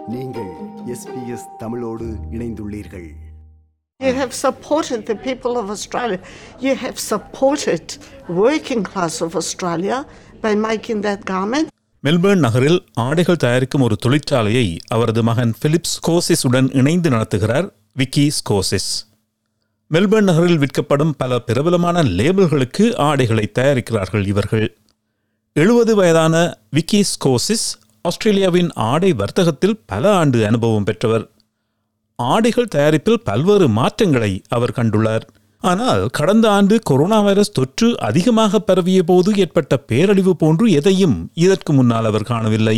நீங்கள் எஸ்பிஎஸ் தமிழோடு இணைந்துள்ளீர்கள் You have supported the people of Australia. You have supported working class of Australia by making that garment. Melbourne நகரில் ஆடைகள் தயாரிக்கும் ஒரு தொழிற்சாலையை அவரது மகன் பிலிப் ஸ்கோசிஸ் உடன் இணைந்து நடத்துகிறார் விக்கி ஸ்கோசிஸ் மெல்பர்ன் நகரில் விற்கப்படும் பல பிரபலமான லேபிள்களுக்கு ஆடைகளை தயாரிக்கிறார்கள் இவர்கள் எழுபது வயதான விக்கி ஸ்கோசிஸ் ஆஸ்திரேலியாவின் ஆடை வர்த்தகத்தில் பல ஆண்டு அனுபவம் பெற்றவர் ஆடைகள் தயாரிப்பில் பல்வேறு மாற்றங்களை அவர் கண்டுள்ளார் ஆனால் கடந்த ஆண்டு கொரோனா வைரஸ் தொற்று அதிகமாக பரவிய போது ஏற்பட்ட பேரழிவு போன்று எதையும் இதற்கு முன்னால் அவர் காணவில்லை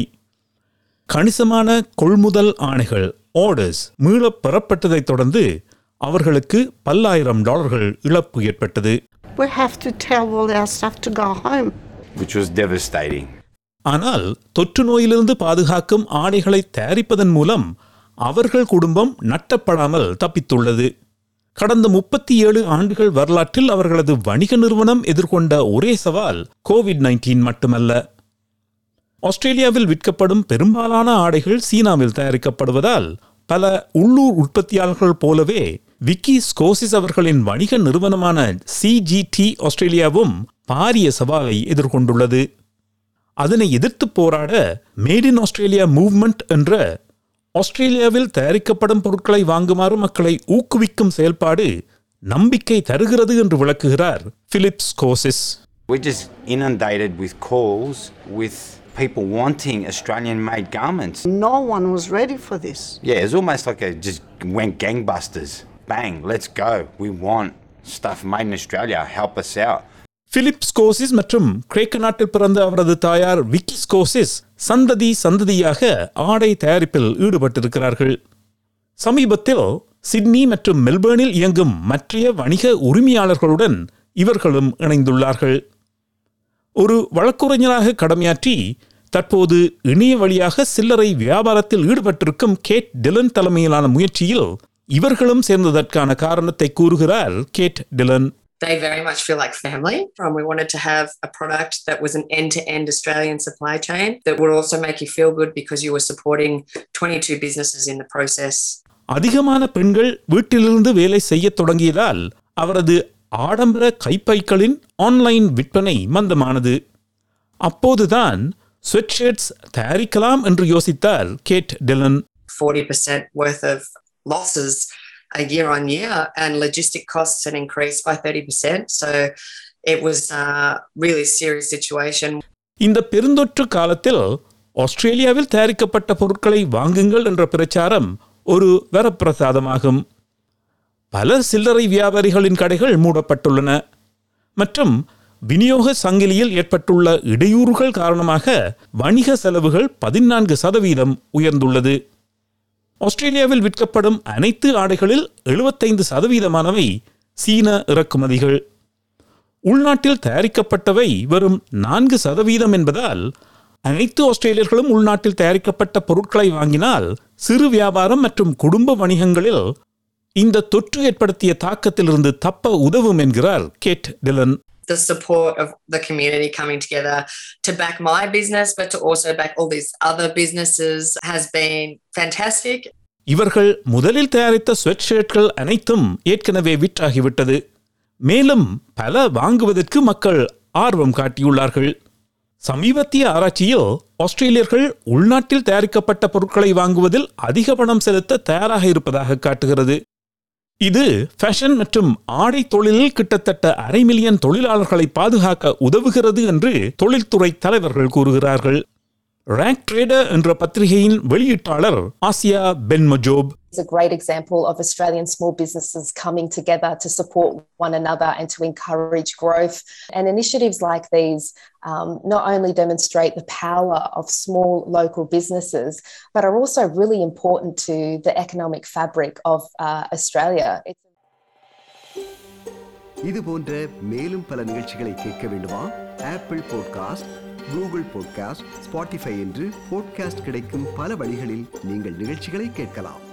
கணிசமான கொள்முதல் ஆணைகள் ஆர்டர்ஸ் மீளப் பெறப்பட்டதைத் தொடர்ந்து அவர்களுக்கு பல்லாயிரம் டாலர்கள் இழப்பு ஏற்பட்டது We have to tell all our staff to go home. which was devastating. ஆனால் தொற்று நோயிலிருந்து பாதுகாக்கும் ஆடைகளை தயாரிப்பதன் மூலம் அவர்கள் குடும்பம் நட்டப்படாமல் தப்பித்துள்ளது கடந்த முப்பத்தி ஏழு ஆண்டுகள் வரலாற்றில் அவர்களது வணிக நிறுவனம் எதிர்கொண்ட ஒரே சவால் கோவிட் நைன்டீன் மட்டுமல்ல ஆஸ்திரேலியாவில் விற்கப்படும் பெரும்பாலான ஆடைகள் சீனாவில் தயாரிக்கப்படுவதால் பல உள்ளூர் உற்பத்தியாளர்கள் போலவே விக்கி ஸ்கோசிஸ் அவர்களின் வணிக நிறுவனமான சிஜிடி ஆஸ்திரேலியாவும் பாரிய சவாலை எதிர்கொண்டுள்ளது அதனை எதிர்த்து போராட மேட் இன் ஆஸ்திரேலியா மூவ்மெண்ட் என்ற ஆஸ்திரேலியாவில் தயாரிக்கப்படும் பொருட்களை வாங்குமாறு மக்களை ஊக்குவிக்கும் செயல்பாடு நம்பிக்கை தருகிறது என்று விளக்குகிறார் Philips Kosis We're just inundated with calls with people wanting Australian made garments. No one was ready for this. Yeah, it's almost like it just went gangbusters. Bang, let's go. We want stuff made in Australia. Help us out. Philip Skosis மற்றும் கிரேக்க நாட்டில் பிறந்த அவரது தாயார் விக்கி ஸ்கோசிஸ் சந்ததி சந்ததியாக ஆடை தயாரிப்பில் ஈடுபட்டிருக்கிறார்கள் சமீபத்தில் சிட்னி மற்றும் மெல்பேர்னில் இயங்கும் மற்றைய வணிக உரிமையாளர்களுடன் இவர்களும் இணைந்துள்ளார்கள் ஒரு வழக்குரைஞராக கடமையாற்றி தற்போது இணைய வழியாக சில்லறை வியாபாரத்தில் ஈடுபட்டிருக்கும் கேட் டிலன் தலைமையிலான முயற்சியில் இவர்களும் சேர்ந்ததற்கான காரணத்தை கூறுகிறார் Kate Dillon they very much feel like family. And we wanted to have a product that was an end to end Australian supply chain that would also make you feel good because you were supporting 22 businesses in the process. அதிகமான பெண்கள் வீட்டிலிருந்து வேலை செய்யத் தொடங்கியதால் அவரது ஆடம்பர கைப்பைகளின் online விற்பனை மந்தமானது அப்போதுதான் ஸ்வெட்ஷர்ட்ஸ் தயாரிக்கலாம் என்று யோசித்தார் Kate Dillon 40% worth of losses a year on year, and logistic costs had increased by 30%. So it was a really serious situation. இந்த பெருந்தொற்று காலத்தில் ஆஸ்திரேலியாவில் தயாரிக்கப்பட்ட பொருட்களை வாங்குங்கள் என்ற பிரச்சாரம் ஒரு வரப்பிரசாதமாகும் பல சில்லறை வியாபாரிகளின் கடைகள் மூடப்பட்டுள்ளன மற்றும் விநியோக சங்கிலியில் ஏற்பட்டுள்ள இடையூறுகள் காரணமாக வணிக செலவுகள் பதினான்கு சதவீதம் உயர்ந்துள்ளது ஆஸ்திரேலியாவில் விற்கப்படும் அனைத்து ஆடைகளில் எழுபத்தைந்து சதவீதமானவை சீன இறக்குமதிகள் உள்நாட்டில் தயாரிக்கப்பட்டவை வெறும் நான்கு சதவீதம் என்பதால் அனைத்து ஆஸ்திரேலியர்களும் உள்நாட்டில் தயாரிக்கப்பட்ட பொருட்களை வாங்கினால் சிறு வியாபாரம் மற்றும் குடும்ப வணிகங்களில் இந்த தொற்று ஏற்படுத்திய தாக்கத்திலிருந்து தப்ப உதவும் என்கிறார் Kate Dillon the support of the community coming together to back my business, but to also back all these other businesses has been fantastic. இவர்கள் முதலில் தயாரித்த ஸ்வெட் ஷர்ட்கள் அனைத்தும் ஏற்கனவே விற்றாகிவிட்டது மேலும் பல வாங்குவதற்கு மக்கள் ஆர்வம் காட்டியுள்ளார்கள் சமீபத்திய ஆராய்ச்சியில் ஆஸ்திரேலியர்கள் உள்நாட்டில் தயாரிக்கப்பட்ட பொருட்களை வாங்குவதில் அதிக பணம் செலுத்த தயாராக இருப்பதாக காட்டுகிறது இது ஃபேஷன் மற்றும் ஆடை தொழிலில் கிட்டத்தட்ட அரை மில்லியன் தொழிலாளர்களை பாதுகாக்க உதவுகிறது என்று தொழில்துறை தலைவர்கள் கூறுகிறார்கள் ரேங்க் ட்ரேடர் என்ற பத்திரிகையின் வெளியீட்டாளர் ஆசியா பென்மஜோப் is a great example of Australian small businesses coming together to support one another and to encourage growth. And initiatives like these um, not only demonstrate the power of small local businesses, but are also really important to the economic fabric of uh, Australia. It's இது போன்ற மேலும் பல நிகழ்ச்சிகளை கேட்க வேண்டுமா Apple podcast Google podcast Spotify என்று podcast கிடைக்கும் பல வழிகளில் நீங்கள் நிகழ்ச்சிகளை கேட்கலாம்